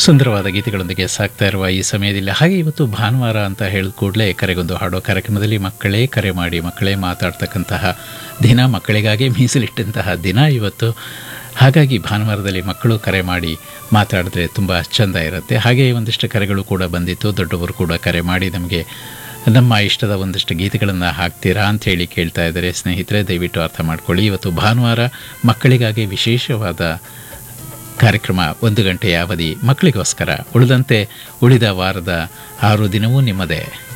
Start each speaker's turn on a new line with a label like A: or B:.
A: ಸುಂದರವಾದ ಗೀತೆಗಳೊಂದಿಗೆ ಸಾಕ್ತಾ ಇರುವ ಈ ಸಮಯದಲ್ಲಿ ಹಾಗೆ ಇವತ್ತು ಭಾನುವಾರ ಅಂತ ಹೇಳಿದ ಕೂಡಲೇ ಕರೆಗೊಂದು ಹಾಡೋ ಕಾರ್ಯಕ್ರಮದಲ್ಲಿ ಮಕ್ಕಳೇ ಕರೆ ಮಾಡಿ ಮಕ್ಕಳೇ ಮಾತಾಡ್ತಕ್ಕಂತಹ ದಿನ ಮಕ್ಕಳಿಗಾಗಿ ಮೀಸಲಿಟ್ಟಂತಹ ದಿನ ಇವತ್ತು ಹಾಗಾಗಿ ಭಾನುವಾರದಲ್ಲಿ ಮಕ್ಕಳು ಕರೆ ಮಾಡಿ ಮಾತಾಡಿದ್ರೆ ತುಂಬ ಚೆಂದ ಇರುತ್ತೆ ಹಾಗೆ ಒಂದಿಷ್ಟು ಕರೆಗಳು ಕೂಡ ಬಂದಿತ್ತು ದೊಡ್ಡವರು ಕೂಡ ಕರೆ ಮಾಡಿ ನಮಗೆ ನಮ್ಮ ಇಷ್ಟದ ಒಂದಿಷ್ಟು ಗೀತೆಗಳನ್ನು ಹಾಕ್ತೀರಾ ಅಂತ ಹೇಳಿ ಕೇಳ್ತಾ ಇದ್ದಾರೆ ಸ್ನೇಹಿತರೆ ದಯವಿಟ್ಟು ಅರ್ಥ ಮಾಡ್ಕೊಳ್ಳಿ ಇವತ್ತು ಭಾನುವಾರ ಮಕ್ಕಳಿಗಾಗಿ ವಿಶೇಷವಾದ ಕಾರ್ಯಕ್ರಮ ಒಂದು ಗಂಟೆಯ ಅವಧಿ ಮಕ್ಕಳಿಗೋಸ್ಕರ ಉಳಿದಂತೆ ಉಳಿದ ವಾರದ ಆರು ದಿನವೂ ನಿಮ್ಮದೇ